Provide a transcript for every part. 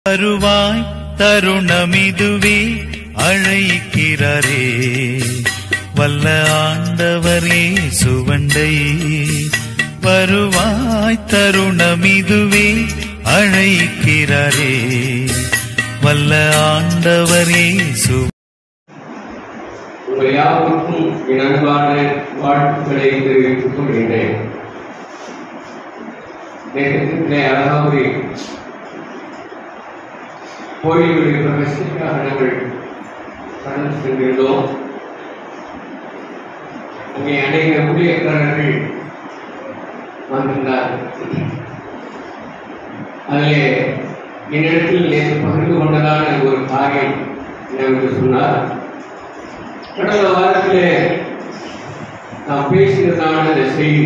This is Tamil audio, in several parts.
வருவாய் தருணமிதுவே அழைக்கிறாரே வல்ல ஆண்டவரே சுவண்டை வருவாய் தருணமிதுவே அழைக்கிறாரே வல்ல ஆண்டவரே சு உங்கள் யாவருக்கும் என் அன்பான வாழ்த்துக்களை தெரிவித்துக் கொள்கின்றேன் நேரத்திலே அழகாவது கோயில்களில் பிரவேசிக்காக நாங்கள் கடந்து சென்றிருந்தோம் அங்கே அநேக ஊழியக்காரர்கள் வந்திருந்தார்கள் அதிலே என்னிடத்தில் நேற்று பகிர்ந்து கொண்டதான ஒரு காரியம் என்னவென்று சொன்னார் கடந்த வாரத்திலே நாம் பேசினதான இந்த செய்தி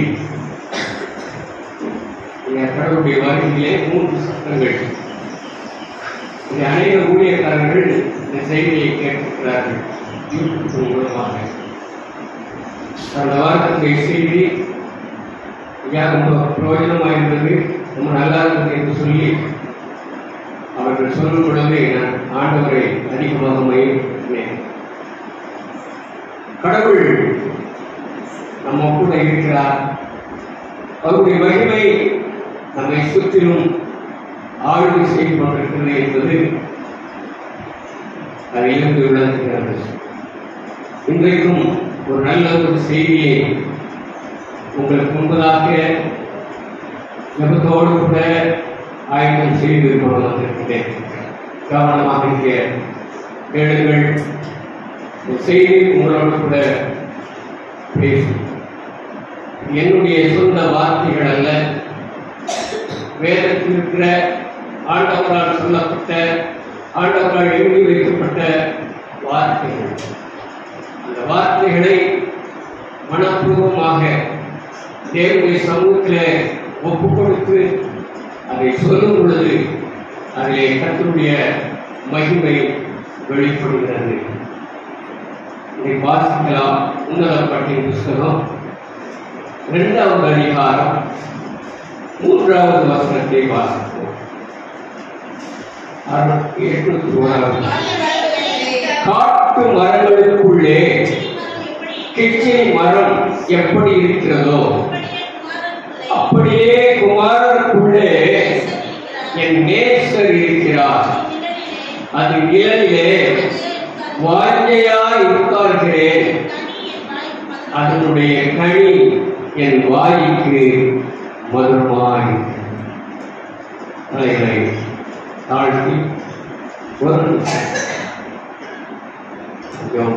இந்த கடவுளுடைய வருகையிலே மூன்று சட்டங்கள் இந்த அநேக ஊழியக்காரர்கள் இந்த செய்தியை கேட்டிருக்கிறார்கள் யூடியூப் மூலமாக கடந்த வாரத்துடைய செய்தி ஐயா ரொம்ப பிரயோஜனமாக இருந்தது ரொம்ப நல்லா இருந்தது என்று சொல்லி அவர்கள் சொல்லும் பொழுது நான் ஆண்டவரை அதிகமாக மகிழ்ந்தேன் கடவுள் நம்ம கூட இருக்கிறார் அவருடைய மகிமை நம்மை சுற்றிலும் ஆளுகை செய்து கொண்டிருக்கிறது என்பது அது இருந்து விளங்குகிறது இன்றைக்கும் ஒரு நல்ல ஒரு செய்தியை உங்களுக்கு முன்பதாக ஜபத்தோடு கூட ஆயத்தம் செய்து கொண்டு வந்திருக்கிறேன் கவனமாக இருக்க கேளுங்கள் இந்த செய்தி உங்களோடு கூட பேசும் என்னுடைய சொந்த வார்த்தைகள் அல்ல வேதத்தில் இருக்கிற ஆண்டவரால் சொல்லப்பட்ட ஆண்டவரால் எழுதி வைக்கப்பட்ட வார்த்தைகள் அந்த வார்த்தைகளை மனப்பூர்வமாக தேவனுடைய சமூகத்தில் ஒப்பு கொடுத்து அதை சொல்லும் பொழுது அதிலே கர்த்தருடைய மகிமை வெளிப்படுகிறது இதை வாசிக்கலாம் உன்னதப்பட்டின் புஸ்தகம் இரண்டாவது அதிகாரம் மூன்றாவது வசனத்தை வாசிப்போம் அறுநூத்தி எட்நூத்தி ஓராவது காட்டு மரங்களுக்குள்ளே கிச்சை மரம் எப்படி இருக்கிறதோ அப்படியே குமாரனுக்குள்ளே என் நேசர் இருக்கிறார் அது நிழலிலே வாஞ்சையாய் உட்கார்கிறேன் அதனுடைய கனி என் வாய்க்கு மதுரமாய் தலைகளை தாழ்த்தி ஒரு நிமிஷம். கொஞ்சம்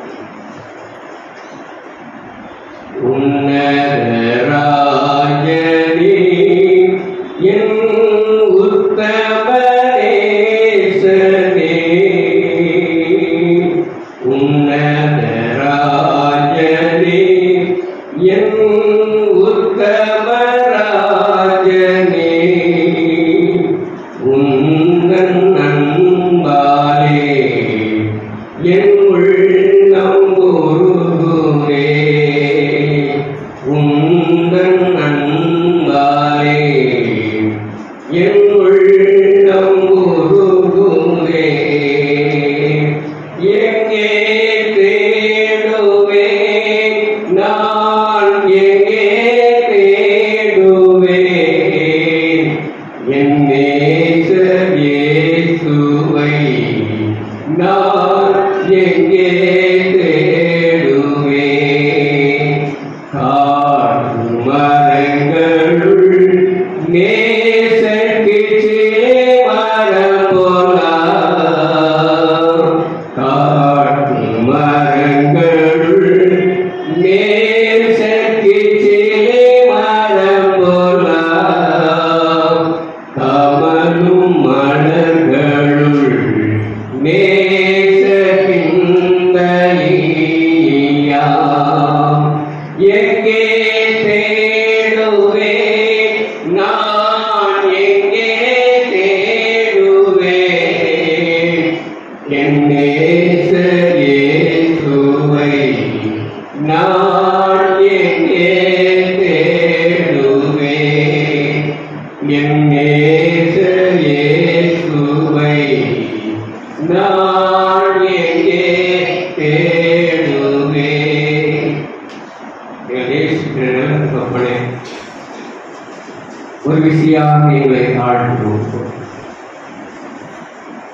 உன்னதராஜனே என் உத்தமனேசனே உன்னதராஜனே என் உத்தமராஜனே உன்னன் அன்பாலே என் உள்ளம் உருகுமே உந்தன் அன்பாலே என் உள்ளம் உருகுமே எங்கே தேடுவேன் நான் எங்கே தேடுவேன் என் நேசர் இயேசுவே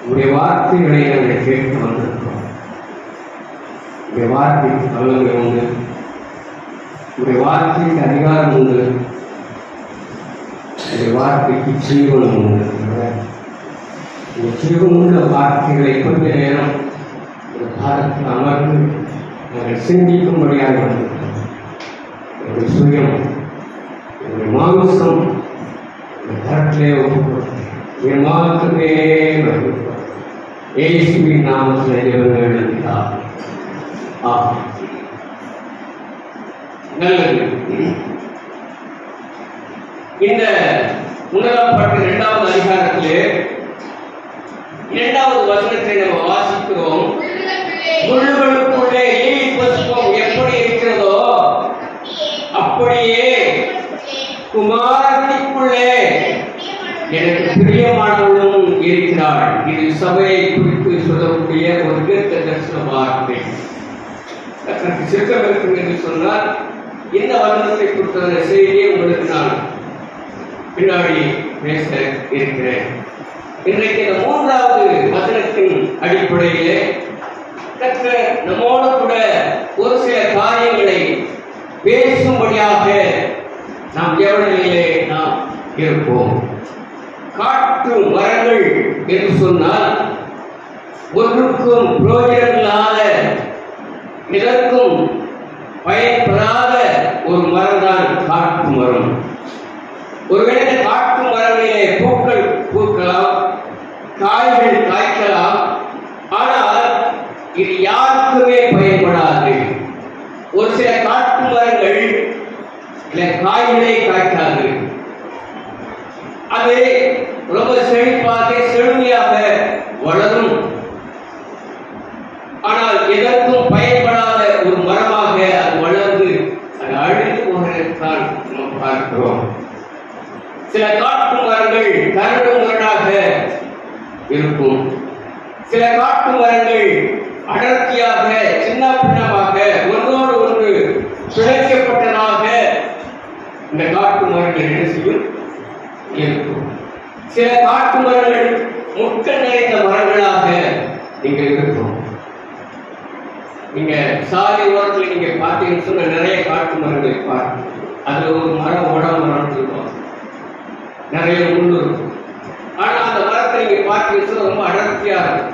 உங்களுடைய வார்த்தைகளை நாங்கள் கேட்டு வந்திருக்கிறோம் உங்களுடைய வார்த்தைக்கு வல்லமை உண்டு உங்களுடைய வார்த்தைக்கு அதிகாரம் உண்டு உங்களுடைய வார்த்தைக்கு ஜீவனம் உண்டு இந்த ஜீவனுள்ள வார்த்தைகளை கொஞ்ச நேரம் இந்த பாதத்தில் அமர்ந்து நாங்கள் சிந்திக்கும்படியாக வந்திருக்கிறோம் என்னுடைய சுயம் என்னுடைய மாமிசம் இந்த கரத்திலே ஒப்புக்கொடுத்து என் மாதத்துமே ஏசுவின் நாமத்தில் இவங்க எழுதினார் ஆ நல்லது இந்த உணரப்பட்ட இரண்டாவது அதிகாரத்திலே இரண்டாவது வசனத்தை நம்ம வாசிக்கிறோம் முள்ளுகளுக்குள்ளே ஈவி புஷ்பம் எப்படி இருக்கிறதோ அப்படியே குமாரத்திற்குள்ளே எனக்கு பிரியமானவளும் இருக்கிறாள் இது சபையை குறித்து சொல்லக்கூடிய ஒரு தீர்க்க தரிசன வார்த்தை அதற்கு சிறுக்கம் இருக்கும் என்று சொன்னால் இந்த வசனத்தை குறித்த செய்தியை உங்களுக்கு நான் பின்னாடி பேச இருக்கிறேன் இன்றைக்கு இந்த மூன்றாவது வசனத்தின் அடிப்படையிலே கர்த்தர் நம்மோடு கூட ஒரு சில காரியங்களை பேசும்படியாக நாம் எவனிலே நாம் இருப்போம் காட்டு மரங்கள் என்று சொன்னால் ஒன்றுக்கும் பிரயோஜனம் இல்லாத இதற்கும் பயன்படாத ஒரு மரம் தான் காட்டு மரம் ஒருவேளை இந்த காட்டு மரங்களிலே பூக்கள் பூக்கலாம் காய்கள் காய்க்கலாம் ஆனால் இது யாருக்குமே பயன்படாது ஒரு சில காட்டு மரங்கள் இல்ல காய்களை காய்க்காது அது ரொம்ப செழிப்பாக செழுமையாக வளரும் ஆனால் எதற்கும் பயன்படாத ஒரு மரமாக அது வளர்ந்து அது அழிந்து போகிறதான் நாம் பார்க்கிறோம் சில காட்டு மரங்கள் கரடு முரடாக இருக்கும் சில காட்டு மரங்கள் அடர்த்தியாக சின்ன பின்னமாக ஒன்றோடு ஒன்று பிழைக்கப்பட்டதாக இந்த காட்டு மரங்கள் என்ன செய்யும் இருக்கும் சில காட்டு மரங்கள் முட்கள் நிறைந்த மரங்களாக நீங்கள் இருக்கும் நீங்க சாலை ஓரத்தில் நீங்க பார்த்தீங்கன்னு சொன்ன நிறைய காட்டு மரங்களை பார்க்க அதுல ஒரு மரம் உட மரம் இருக்கும் நிறைய முள்ளு இருக்கும் ஆனா அந்த மரத்தை நீங்க பார்த்தீங்கன்னு சொன்னா ரொம்ப அடர்த்தியா இருக்கும்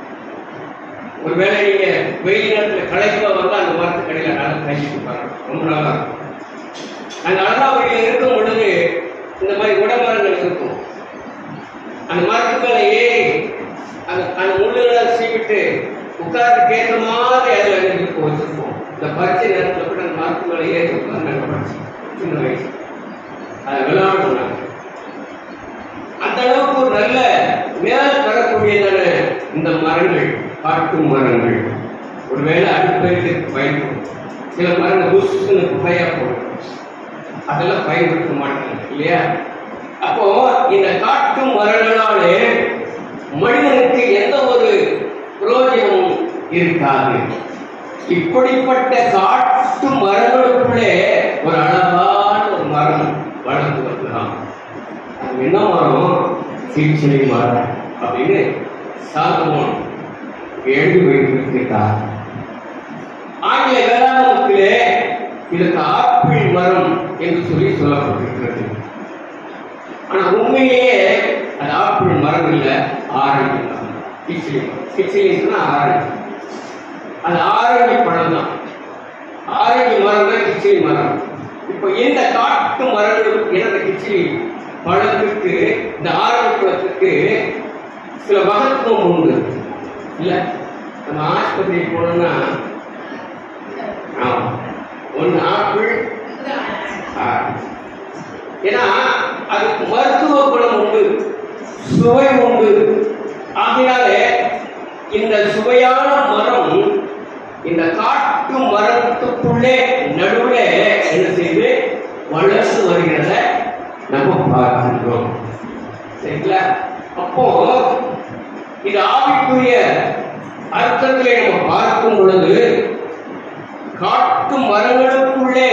ஒருவேளை நீங்க வெயில் நேரத்துல களைப்பா வந்து அந்த மரத்து கடையில நல்லா கழிச்சு பாருங்க ரொம்ப நல்லா இருக்கும் அந்த அழகாவதியில் இருக்கும் பொழுது இந்த மாதிரி உடமரங்கள் இருக்கும் அந்த மரத்து மேல ஏறி அந்த அந்த முள்ளுகளை சீவிட்டு உட்கார்ந்து ஏற்ற மாதிரி அதில் இருக்கும் வச்சிருப்போம் இந்த பரிச்சை நேரத்தில் கூட அந்த மரத்து மேல ஏறி உட்கார்ந்து நாங்கள் படிச்சோம் சின்ன வயசு அதை விளையாடணும் நாங்கள் அந்த அளவுக்கு ஒரு நல்ல மேல் வரக்கூடியதான இந்த மரங்கள் காட்டு மரங்கள் ஒருவேளை அடுப்பதற்கு பயன்படும் சில மரங்கள் புஷ்னு புகையா போடும் அதெல்லாம் பயன்படுத்த மாட்டாங்க இல்லையா அப்போ இந்த காட்டு மரங்களாலே மனிதனுக்கு எந்த ஒரு பிரயோஜனமும் இருக்காது இப்படிப்பட்ட காட்டு மரங்களுக்குள்ளே ஒரு அழகான ஒரு மரம் வளர்ந்து வரலாம் அது என்ன மரம் சீச்சிலை மரம் அப்படின்னு சாலமோன் எழுதி வைத்திருக்கிறார் ஆங்கில வேளாண்மையிலே இதற்கு ஆப்பிள் மரம் என்று சொல்லி சொல்லப்பட்டிருக்கிறது ஆனா உண்மையிலேயே அது ஆப்பிள் மரம் இல்ல ஆரஞ்சு மரம் கிச்சிலி மரம் கிச்சிலின்னா ஆரஞ்சு அது ஆரஞ்சு பழம் தான் ஆரஞ்சு மரம் தான் கிச்சிலி மரம் இப்போ இந்த காட்டு மரங்களுக்கு இந்த கிச்சிலி பழத்துக்கு இந்த ஆரஞ்சு பழத்துக்கு சில மகத்துவம் உண்டு இல்ல நம்ம ஆஸ்பத்திரி போனோம்னா ஆமா ஒன்று ஆப்பிள் ஆரஞ்சு ஏன்னா அதுக்கு மருத்துவ குணம் உண்டு சுவை உண்டு ஆகையாலே இந்த சுவையான மரம் இந்த காட்டு மரத்துக்குள்ளே நடுவுல என்ன செய்து வளர்ந்து வருகிறத நம்ம பார்க்கின்றோம் சரிங்களா அப்போ இது ஆவிக்குரிய அர்த்தத்திலே நம்ம பார்க்கும் பொழுது காட்டு மரங்களுக்குள்ளே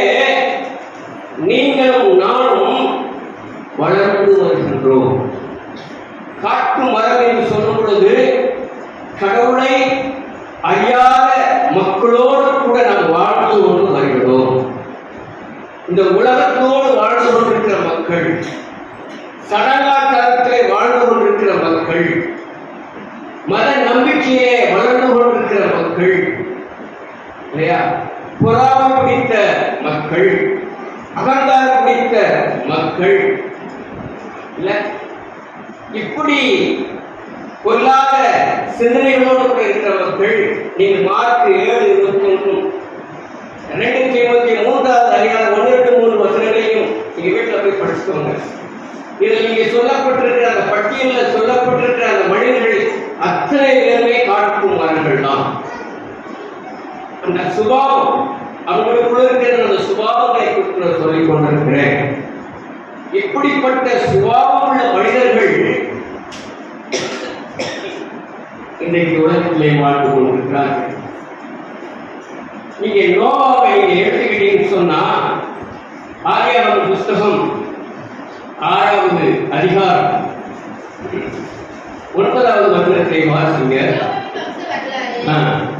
நீங்களும் நானும் வளர்ந்து வருகின்றோம் காட்டு காட்டு மரம் என்று சொல்லும் பொழுது கடவுளை அறியாத மக்களோடு கூட நாம் வாழ்ந்து கொண்டு வருகிறோம் இந்த உலகத்தோடு வாழ்ந்து கொண்டிருக்கிற மக்கள் சடங்காச்சாரத்திலே வாழ்ந்து கொண்டிருக்கிற மக்கள் மத நம்பிக்கையிலே வளர்ந்து கொண்டிருக்கிற மக்கள் இல்லையா பொறாமை பிடித்த மக்கள் அகங்காரம் பிடித்த மக்கள் இல்ல இப்படி பொல்லாத சிந்தனைகளோடு கூட இருக்கிற மக்கள் நீங்கள் மார்க் ஏழு இருபத்தி ஒன்றும் ரெண்டு தீமத்தி மூன்றாவது அதிகாரம் ஒன்று ரெண்டு மூணு வசனங்களையும் நீங்க வீட்டுல போய் படிச்சுக்கோங்க இதில் நீங்க சொல்லப்பட்டிருக்கிற அந்த பட்டியலில் சொல்லப்பட்டிருக்கிற அந்த மனிதர்கள் அத்தனை பேருமே காட்டும் மரங்கள் தான் அந்த சுபாவம் அவங்களுக்குள்ள இருக்கிற அந்த சுபாவங்களை குறித்து நான் சொல்லிக் கொண்டிருக்கிறேன் இப்படிப்பட்ட சுபாவம் உள்ள மனிதர்கள் இன்றைக்கு உலகத்திலே வாழ்ந்து கொண்டிருக்கிறார்கள் நீங்க நோவாவை நீங்க எடுத்துக்கிட்டீங்கன்னு சொன்னா ஆறாவது புஸ்தகம் ஆறாவது அதிகாரம் ஒன்பதாவது வசனத்தை வாசிங்க ஆ.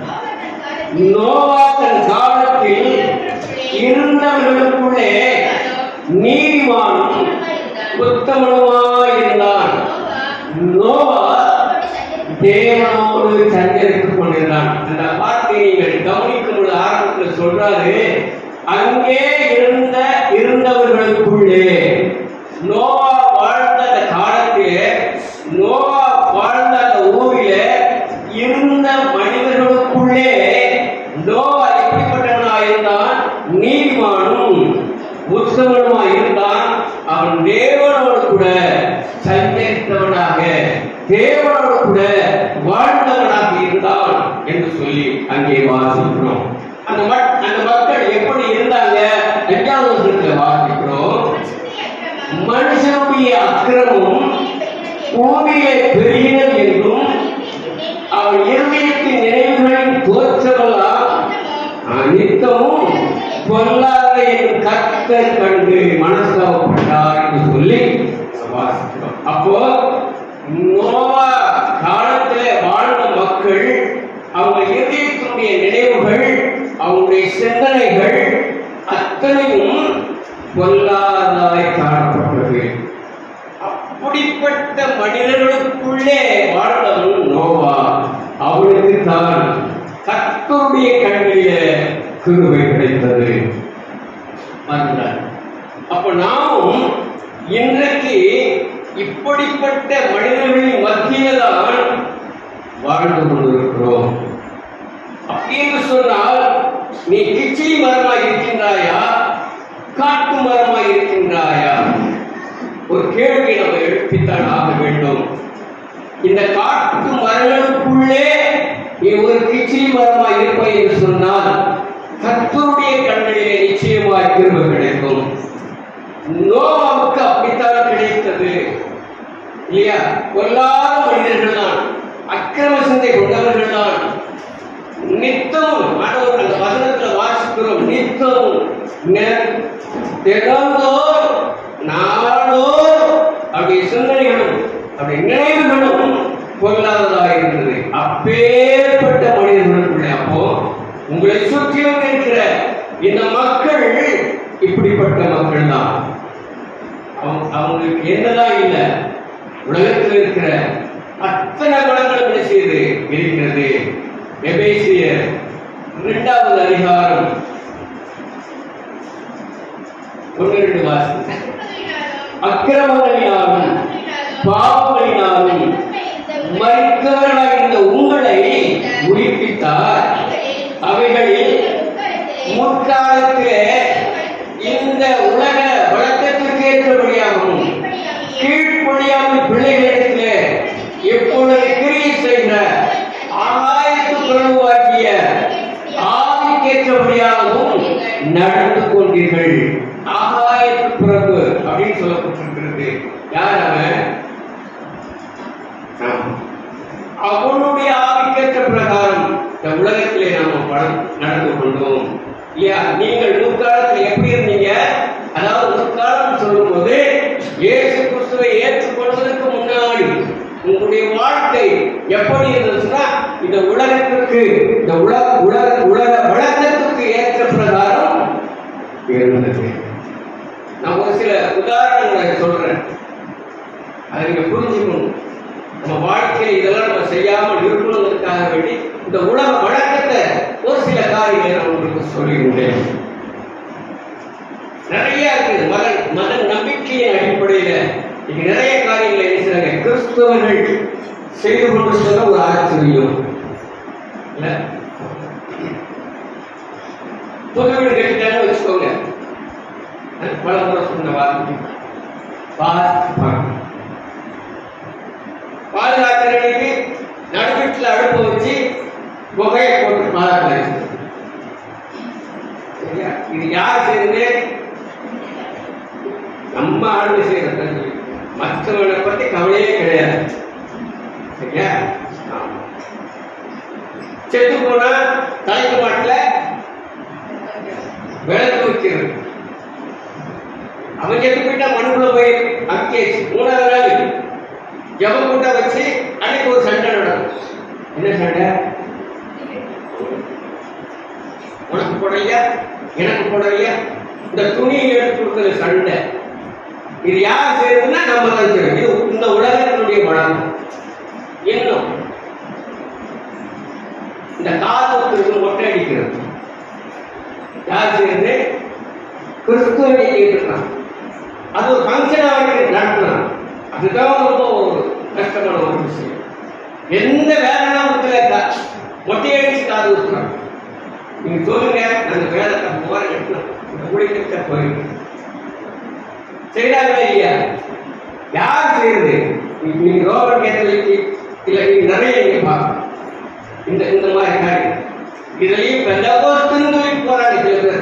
நோவா தன் காலத்தில் இருந்தவர்களுக்குள்ளே நீதிமானும் உத்தமனுமாயிருந்தான் நோவா தேவனோடு சஞ்சரித்துக் கொண்டிருந்தான் அந்த வார்த்தையை நீங்கள் கவனிக்கும் பொழுது ஆரம்பத்தில் சொல்றாரு அங்கே இருந்த இருந்தவர்களுக்குள்ளே நோவா வாழ்ந்த அந்த காலத்திலே நோவா வாழ்ந்த அந்த ஊரிலே இருந்த மனிதர்களுக்குள்ளே நோவா எப்படிப்பட்டவனா இருந்தான் நீதிமானும் உத்தமனுமா இருந்தான் அவன் தேவனோடு கூட சஞ்சரித்தவனாக தேவனோடு கூட வாழ்ந்தவனாக இருந்தான் என்று சொல்லி அங்கே வாசிக்கிறோம் அந்த மக்- அந்த மக்கள் எப்படி இருந்தாங்க ரெண்டாவது வசனத்துல வாசிக்கிறோம் மனுஷனுடைய அக்கிரமும் பூமியிலே பெருகினது என்றும் அவன் இருதயத்தின் நினைவுகளின் தோற்றமெல்லாம் நித்தமும் பொல்லாத என் கர்த்தர் கண்டு மனஸ்தாபப்பட்டார் என்று சொல்லி வாசிக்கிறோம் அப்போ நோவா காலத்திலே வாழ்ந்த மக்கள் அவங்க இருதயத்தினுடைய நினைவுகள் அவங்களுடைய சிந்தனைகள் அத்தனையும் பொல்லாதாய் காணப்பட்டது அப்படிப்பட்ட மனிதர்களுக்குள்ளே வாழ்ந்தவன் நோவா அவனுக்கு தான் கர்த்தருடைய கண்களிலே கிருபை கிடைத்தது பாருங்கள். அப்ப நாமும் இன்றைக்கு இப்படிப்பட்ட மனிதர்களின் மத்தியில்தான் வாழ்ந்து கொண்டிருக்கிறோம் அப்படின்னு சொன்னால் நீ கிச்சி மரமாய் இருக்கின்றாயா காட்டு மரமாய் இருக்கின்றாயா ஒரு கேள்வி நம்ம எழுப்பித்தான் ஆக வேண்டும் இந்த காட்டு மரங்களுக்குள்ளே நீ ஒரு கிச்சி மரமாய் இருப்பாய் என்று சொன்னால் கர்த்தருடைய கண்களிலே நிச்சயமாய் திரும்ப கிடைக்கும் நோவாவுக்கு அப்படித்தான் கிடைத்தது இல்லையா கொல்லாத மனிதர்கள் தான் அக்கிரம சிந்தை கொண்டவர்கள் தான் நித்தமும் ஆண்டவர் அந்த வசனத்துல வாசிக்கிறோம் நித்தமும் நெ- தினந்தோறும் நாளோறும் அப்படி சிந்தனைகளும் அப்படி நினைவுகளும் பொல்லாததாக இருந்தது அப்பேற்பட்ட மனிதர்களுக்குள்ளே அப்போ உங்களை சுற்றிலும் இருக்கிற இந்த மக்கள் இப்படிப்பட்ட மக்கள் தான் அவங்க- அவங்களுக்கு என்னதான் இல்லை உலகத்தில் இருக்கிற அத்தனை குணங்களும் என்ன செய்யுது இருக்கிறது எபேசியர் இரண்டாவது அதிகாரம் ஒன்று ரெண்டு வாசி அக்கிரமங்களினாலும் பாவங்களினாலும் மறித்தவர்களாக இருந்த உங்களை உயிர்ப்பித்தார் அவைகளில் முற்காலத்திலே இந்த உலக வழக்கத்திற்கு ஏற்றபடியாகவும் கீழ்ப்படியாமல் பிள்ளைகளிடத்திலே எப்பொழுது கிரியை செய்கிற ஆகாயத்து பிரபுவாகிய ஆவிக்கேற்றபடியாகவும் நடந்து கொண்டீர்கள் ஆகாயத்து பிரபு அப்படின்னு சொல்லப்பட்டிருக்கிறது யார் அவன் ஆம். அவனுடைய ஆவிக்கேற்ற பிரகாரம் இந்த உலகத்திலே நாம படம் நடந்து கொண்டோம் இல்லையா நீங்கள் முற்காலத்தில் எப்படி இருந்தீங்க அதாவது முற்காலம் சொல்லும்போது இயேசு கிறிஸ்துவை ஏற்றுக்கொள்வதற்கு முன்னாடி உங்களுடைய வாழ்க்கை எப்படி இருந்துச்சுன்னா இந்த உலகத்திற்கு இந்த உலக உலக உலக வழக்கத்துக்கு ஏற்ற பிரகாரம் இருந்தது நான் ஒரு சில உதாரணங்களை சொல்றேன் அதை நீங்க புரிஞ்சுக்கணும் நம்ம வாழ்க்கையில் இதெல்லாம் நம்ம செய்யாமல் இருக்கணுங்கிறதுக்காக வேண்டி இந்த உலக வழக்கத்தை ஒரு சில காரியங்களை நான் உங்களுக்கு சொல்லியிருந்தேன் நிறைய இருக்குது மத மத நம்பிக்கையின் அடிப்படையில இங்க நிறைய காரியங்களை என்ன செய்றாங்க கிறிஸ்தவர்கள் செய்து கொண்டு சொல்ல ஒரு ஆச்சரியம் இல்ல புது வீடு கட்டிட்டாங்கன்னு வச்சுக்கோங்க நான் பல முறை சொன்ன வார்த்தை பார்த்து பார்க்கணும். பாதுகாக்கிறவனுக்கு நடுவீட்டில் அடுப்பு வச்சு புகையை போட்டு பாதுகாக்க சரியா இது யார் செய்யுது நம்ம ஆளுமை செய்யறது மற்றவனை பத்தி கவலையே கிடையாது சரியா ஆமா. செத்து போனா தலைக்கு மாட்டில் விளக்கு வைக்கிறது அவன் செத்து போயிட்டா மண்ணுக்குள்ள போய் அக்கேச்சு மூணாவது நாள் ஜப கூட்டம் வச்சு அன்னைக்கு ஒரு சண்டை நடக்கும் என்ன சண்டை உனக்கு போடலையா எனக்கு போடலையா இந்த துணியை எடுத்து கொடுக்குற சண்டை இது யார் செய்யறதுன்னா நம்ம தான் செய்யணும் இது இந்த உலகத்தினுடைய வழக்கம் இன்னும் இந்த காலத்துக்கு மொட்டை அடிக்கிறது யார் செய்யறது கிறிஸ்துவனை கேட்டுருக்கான் அது ஒரு ஃபங்க்ஷனாக நடத்தலாம் அதுதான் ரொம்ப ஒரு கஷ்டமான ஒரு விஷயம் எந்த வேலைனாலும் இருக்கா மொட்டை அடிச்சு காது ஊற்றுறான் நீங்க சொல்லுங்க அந்த வேலைக்கு போற கட்டணும் இந்த குடிக்கிட்ட போயிருக்கு செய்யறாங்களா இல்லையா யார் செய்யறது நீ- நீங்க ரோபர்ட் கேத்தலிக்கு இல்ல நீங்க நிறைய நீங்க பார்க்கணும் இந்த இந்த மாதிரி காரியம் இதுலயும் பெந்தகோஸ்துன்னு சொல்லி போறாங்க சில பேர்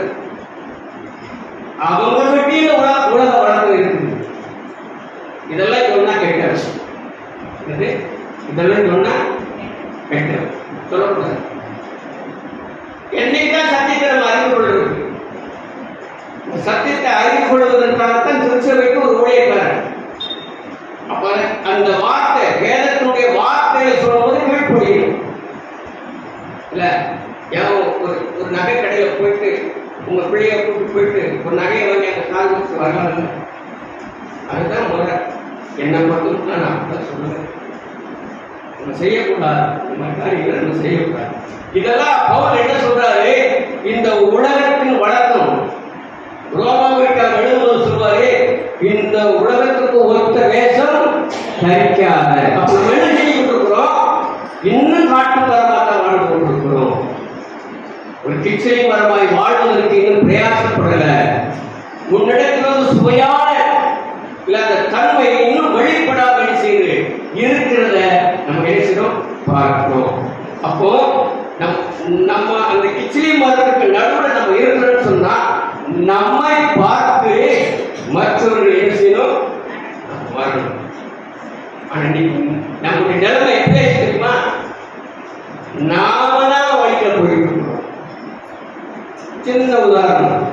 அவங்க வீட்டில உலக உலக வழக்கம் இருக்குது இதெல்லாம் சொன்னா கெட்ட விஷயம் இது இதெல்லாம் சொன்னா கெட்ட விஷயம். சொல்லக்கூடாது என்னைக்குதான் சத்தியத்தை நம்ம அறிந்து கொள்வது இந்த சத்தியத்தை அறிந்து கொள்வதற்காகத்தான் திருச்சபைக்கு ஒரு ஊழியக்காரன் அப்ப அந்த வார்த்தை வேதத்தினுடைய வார்த்தைகளை சொல்லும்போது கீழ்ப்படியும் இல்ல ஏன் ஒரு ஒரு நகை கடையில போயிட்டு உங்க பிள்ளைய கூப்பிட்டு போயிட்டு ஒரு நகையை வாங்கி அந்த கால் வச்சு வரலாம் அதுதான் முறை என்ன மட்டும் நான் அப்படிதான் சொல்லுவேன் நம்ம செய்யக்கூடாது இந்த காரியங்களை நம்ம செய்யக்கூடாது இதெல்லாம் பவுல் என்ன சொல்றாரு இந்த உலகத்தின் வழக்கம் ரோமாவிற்கு அவர் எழுதும்போது சொல்வாரு இந்த உலகத்துக்கு ஒத்த வேஷம் தரிக்காத அப்ப நம்ம என்ன செய்ய கொண்டிருக்கிறோம் இன்னும் காட்டு மரமாக வாழ்ந்து கொண்டிருக்கிறோம் ஒரு கிச்சடி மரமாய் வாழ்வதற்கு இன்னும் பிரயாசப்படல முன்னெடுக்கிறது ஒரு சுவையான இல்ல அந்த தன்மை இன்னும் வெளிப்படாம என்ன செய்யுது இருக்கிறத நம்ம என்ன செய்யணும் பார்க்கணும் அப்போ நம் நம்ம அந்த கிச்சிலி மரத்துக்கு நடுவில் நம்ம இருக்கிறோம்னு சொன்னா நம்மை பார்த்து மற்றவர்கள் என்ன செய்யணும் வரணும் ஆனா இன்னைக்கு நம்முடைய நிலைமை எப்படி ஆயிடுச்சு தெரியுமா நாம தான் வழியில போயிட்டு இருக்கோம் சின்ன உதாரணம்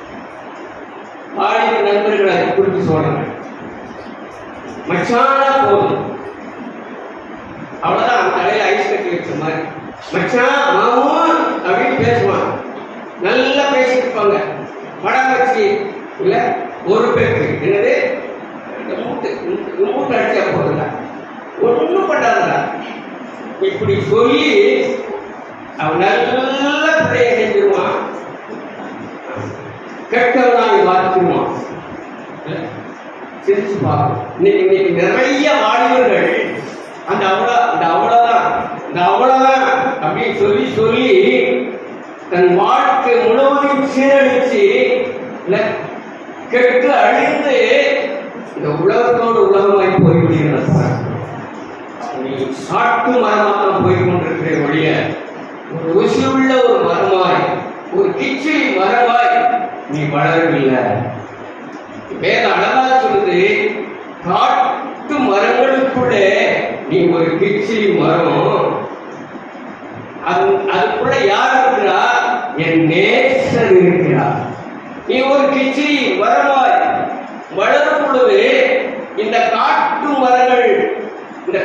வாலிப நண்பர்களை குறித்து சொல்றேன் மச்சானா போதும் அவ்வளவுதான் அவன் தலையில ஐஸ் கட்டி வச்ச மாதிரி மச்சான் மாமு அப்படின்னு பேசுவான் நல்லா பேசிட்டு இருப்பாங்க படம் வச்சு இல்ல ஒரு பேருக்கு என்னது இந்த மூட்டு இந்த மூட்டை அடிச்சா போதுங்க ஒண்ணும் பண்ணாதடா இப்படி சொல்லி அவன் நல்ல பிள்ளைய செஞ்சிருவான் கெட்டவனாய் மாற்றிடுவான் இல்ல? சிரிச்சு பார்க்கணும் இன்னைக்கு இன்னைக்கு நிறைய வாலிபர்கள் அந்த அவ்வளோ அந்த அவ்வளோதான் இந்த அவ்வளோதான் அப்படின்னு சொல்லி சொல்லி தன் வாழ்க்கை முழுவதும் சீரழிச்சு இல்ல கெட்டு அழிந்து இந்த உலகத்தோடு உலகமாய் போய்விடுகிறார் நீ சாட்டு மரமாக போய் கொண்டிருக்கிற ஒழிய ஒரு ருசியுள்ள ஒரு மரமாய் ஒரு கிச்சிலி மரமாய் நீ வளரவில்லை வேத அழகா சொல்லுது காட்டு மரங்களுக்குள்ளே நீ ஒரு கிச்சிலி மரம் அது அதுக்குள்ள யார் இருக்கிறா என் நேசர் இருக்கிறார் நீ ஒரு கிச்சிலி மரமாய் வளரும் பொழுது இந்த காட்டு மரங்கள் இந்த காட்டு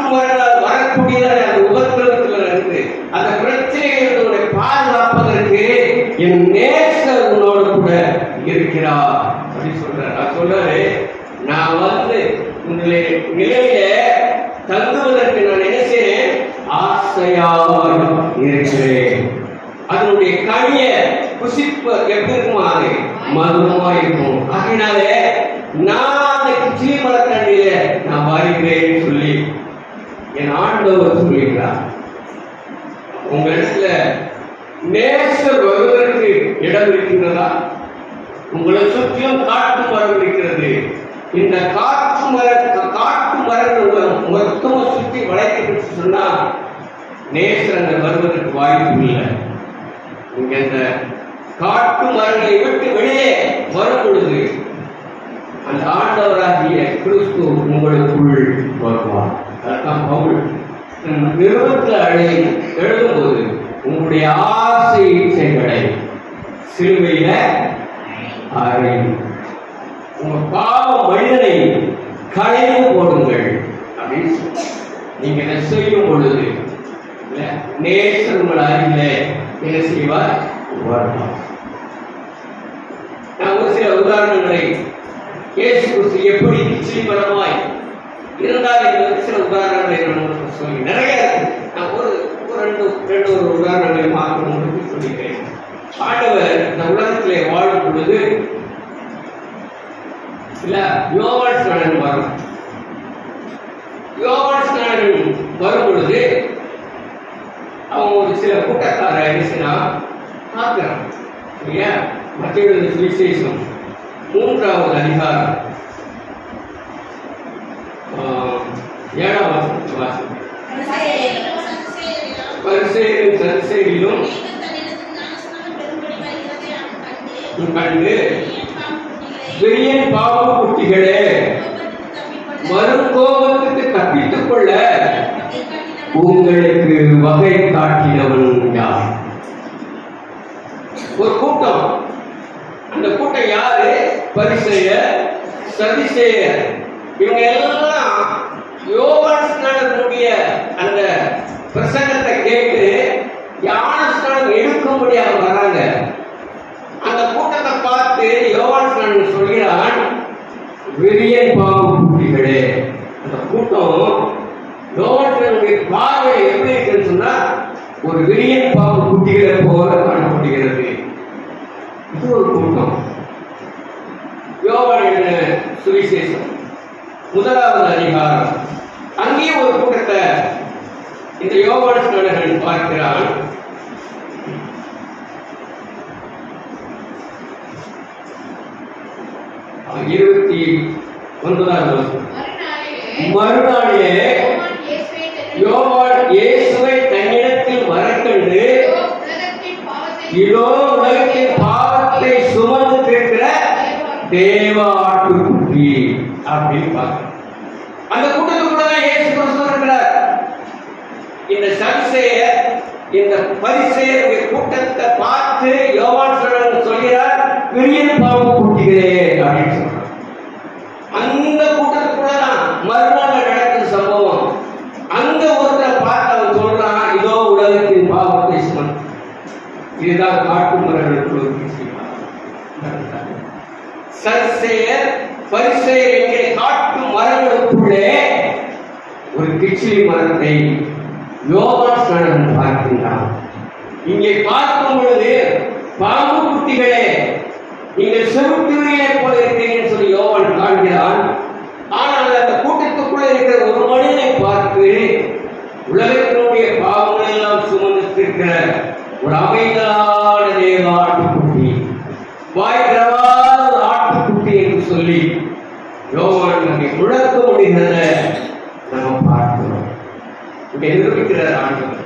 மரங்களால் வரக்கூடியதான அந்த உபத்திரவத்தில் இருந்து அந்த பிரச்சனைகளில் உன்னை பாதுகாப்பதற்கு என் நேசர் உன்னோடு கூட இருக்கிறார் அப்படி சொல்றார் நான் சொல்றாரு நான் வந்து உங்களுடைய நிலையில தங்குவதற்கு நான் என்ன செய்றேன் ஆசையாக இருக்கிறேன் அதனுடைய கனிய புசிப்பு எப்படி இருக்குமா அது மதுரமா இருக்கும் அதனாலே நான் அந்த கிச்சிலி மரத்தண்டியில நான் வருகிறேன்னு சொல்லி என் ஆண்டவர் சொல்லுகிறார் உங்க இடத்துல நேசர் வருவதற்கு இடம் இருக்கின்றதா உங்களை சுற்றிலும் காட்டு மரம் இருக்கிறது இந்த காட்டு மர காட்டு மரங்கள் உங்களை மொத்தமா சுற்றி வளைத்து சொன்னா நேசர் அங்க வருவதற்கு வாய்ப்பு இல்லை நீங்க அந்த காட்டு மரங்களை விட்டு வெளியே வரும் பொழுது அந்த ஆண்டவராகிய கிறிஸ்து உங்களுக்குள் வருவார் அதுதான் பவுல் நிறுவனத்தில் அழை எழுதும்போது உங்களுடைய ஆசை இச்சைகளை சிலுவையில அறை உங்க பாவ மனிதனை களைந்து போடுங்கள் அப்படின்னு சொல்லி. நீங்க இதை செய்யும் பொழுது இல்ல, நேசர் உங்கள் அருகில என்ன செய்வார் வருவார் நான் ஒரு சில உதாரணங்களை இயேசு கிறிஸ்து எப்படி நிச்சயமரமாய் இருந்தார் என்பது சில உதாரணங்களை நான் உங்களுக்கு சொல்லி நிறைய இருக்கு. நான் ஒரு ஒரு ரெண்டு ரெண்டு ஒரு உதாரணங்களை மாற்றம் உங்களுக்கு சொல்லிக்கிறேன் ஆண்டவர் இந்த உலகத்திலே வாழும் பொழுது இல்ல யோவான் ஸ்நானன் வரும் யோவான் ஸ்நானன் வரும் பொழுது அவன் ஒரு சில கூட்டக்கார என்ன பார்க்கிறான் இல்லையா மத்திய சுவிசேஷம் மூன்றாவது அதிகாரம் ஆஹ், ஏழாம் வசனத்தை வாசிங்க. பரிசேயரின் சரிசையிலும் கண்டு விரியன் பாவ குட்டிகளே வரும் கோபத்துக்கு தப்பித்துக் கொள்ள உங்களுக்கு வகை காட்டினவன் யார் ஒரு கூட்டம் அந்த கூட்டம் யாரு பரிசெயர் சதிசேயர் இவங்க எல்லாம் யோகான் ஸ்நானத்தினுடைய அந்த பிரசங்கத்தை கேட்டு யான ஸ்நானம் எடுக்கும்படியாக வராங்க அந்த கூட்டத்தை பார்த்து யோகான் ஸ்நானன் சொல்கிறான் விரியன் பாவ குட்டிகளே அந்த கூட்டம் யோகத்தினுடைய பார்வை எப்படி இருக்குன்னு சொன்னா ஒரு விரியன் பாவ குட்டிகளை போல காணப்படுகிறது இது ஒரு கூட்டம் யோவான் என்ற சுவிசேஷம் முதலாவது அதிகாரம் அங்கே ஒரு கூட்டத்தை இந்த யோவான் ஸ்நானகன் பார்க்கிறான் இருபத்தி ஒன்பதாவது வருஷம் மறுநாளிலே யோவான் இயேசுவை தன்னிடத்தில் வரக்கண்டு இதோ உலகத்தின் பாவத்தை சுமந்து இருக்கிற தேவ ஆட்டுக்குட்டி அப்படின்னு பார்க்கிறோம் அந்த கூட்டத்துக்குள்ள தான் இயேசு கிறிஸ்து இருக்கிறார் இந்த சரிசெயர் இந்த பரிசெயருடைய கூட்டத்தை பார்த்து யோவான் சொல்றன்னு சொல்கிறார் பெரிய பாவம் குட்டிகளே அப்படின்னு சொல்றார் அந்த கூட்டத்துக்குள்ள தான் மறுநாள் நடக்கிற சம்பவம் அங்க ஒருத்தரை பார்த்து அவன் சொல்றான் இதோ உலகத்தின் பாவத்தை சுமந்து இதுதான் காட்டு மரங்களுக்குள் ஒரு விஷயம் சர்சேயர் பரிசெயர் என்கிற காட்டு மரங்களுக்குள்ளே ஒரு கிச்சிலி மரத்தை யோகான் ஸ்நானன் பார்க்கின்றான் இங்கே பார்க்கும் பொழுது பாம்பு குட்டிகளே நீங்கள் செருட்டுவிலே போல இருக்கிறீங்கன்னு சொல்லி யோவான் காண்கிறான் ஆனால் அந்த கூட்டத்துக்குள்ள இருக்கிற ஒரு மனிதனை பார்த்து உலகத்தினுடைய பாவங்கள் எல்லாம் சுமந்திருக்கிற ஒரு அமைதலான தேவ ஆட்டுக்குட்டி வாய் திறவாத ஒரு ஆட்டுக்குட்டி என்று சொல்லி யோவான் நம்மை முழக்க முடிகிறத நம்ம பார்க்கிறோம் இங்க நிரூபிக்கிறார் ஆண்டவர்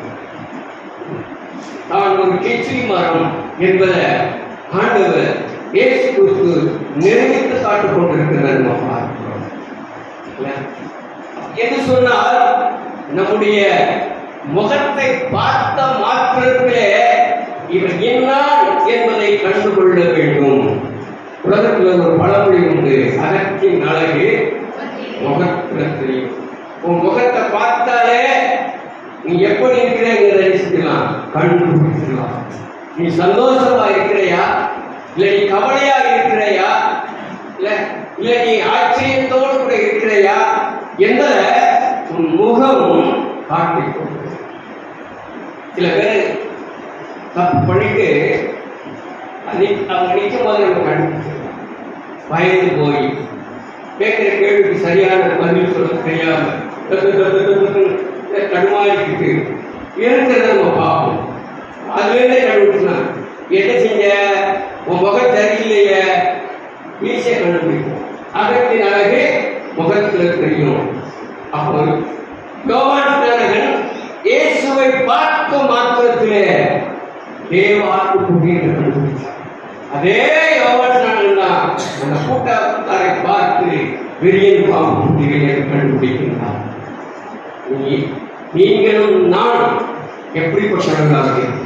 தான் ஒரு கிச்சி மரம் என்பதை ஆண்டவர் இயேசு கிறிஸ்து நிரூபித்து காட்டுக் கொண்டிருக்கிறார் நம்ம பார்க்கிறோம் இல்ல? என்று சொன்னால் நம்முடைய முகத்தை பார்த்த மாத்திரத்திலே இவர் என்னால் என்பதை கண்டுகொள்ள வேண்டும் உலகத்தில் ஒரு பழமொழி உண்டு அகத்தின் அழகு முகத்தில் தெரியும் உன் முகத்தை பார்த்தாலே நீ எப்படி இருக்கிறேங்கிறத நினைச்சுக்கலாம் கண்டுபிடிச்சிடலாம் நீ சந்தோஷமா இருக்கிறையா இல்ல நீ கவலையா இருக்கிறையா இல்ல இல்ல நீ ஆச்சரியத்தோடு கூட இருக்கிறையா என்பதை உன் முகமும் காட்டிக் கொடுக்கும் சில பேர் தப்பு பண்ணிட்டு அது அவங்க நிற்கும் போது நம்ம கண்டுபிடிச்சிடலாம் பயந்து போய் கேட்கிற கேள்விக்கு சரியான பதில் சொல்ல தெரியாம தப்பு தப்பு தப்புன்னு தடுமாறிக்கிட்டு இருக்கிறத நம்ம பார்ப்போம் அதுலேருந்தே கண்டுபிடிச்சலாம் என்ன செஞ்ச உன் முகம் சரியில்லையே ஈஸியாக கண்டுபிடிக்கும் அகத்தின் அழகு முகத்தில் தெரியும் அப்போ யோவான் ஸ்நானகன் இயேசுவை பார்க்க மாத்திரத்திலே தேவ ஆட்டுக்குட்டி என்று கண்டுபிடிச்சார் அதே யோவான் ஸ்நானகன் தான் அந்த கூட்டத்தாரை பார்த்து விரியன் பாம்பு குட்டிகளை என்று கண்டுபிடிக்கின்றார் நீ- நீங்களும் நான் எப்படிப்பட்டவர்களாக இருக்கிறோம்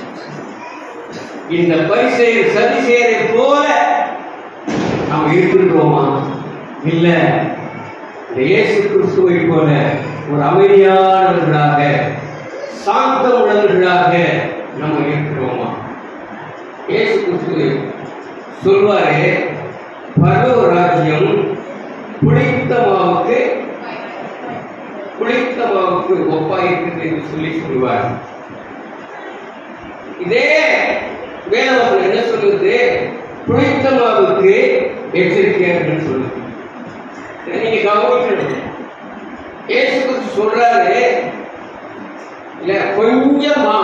இந்த பரிசெயர் சதிசெயரை போல நாம் இருக்கின்றோமா இல்ல இந்த இயேசு கிறிஸ்துவை போல ஒரு அமைதியானவர்களாக சாந்தம் உள்ளவர்களாக நம்ம இருக்கிறோமா இயேசு கிறிஸ்து சொல்வாரு பரவ ராஜ்யம் புளித்த மாவுக்கு புளித்த மாவுக்கு ஒப்பாயிருக்கிறது என்று சொல்லி சொல்வார் இதே வேதவசனம் என்ன சொல்லுது புளித்த மாவுக்கு எச்சரிக்கையாக சொல்லுது இதை நீங்க கவனிக்கணும் இயேசு கிறிஸ்து சொல்றாரு இல்ல கொஞ்சமா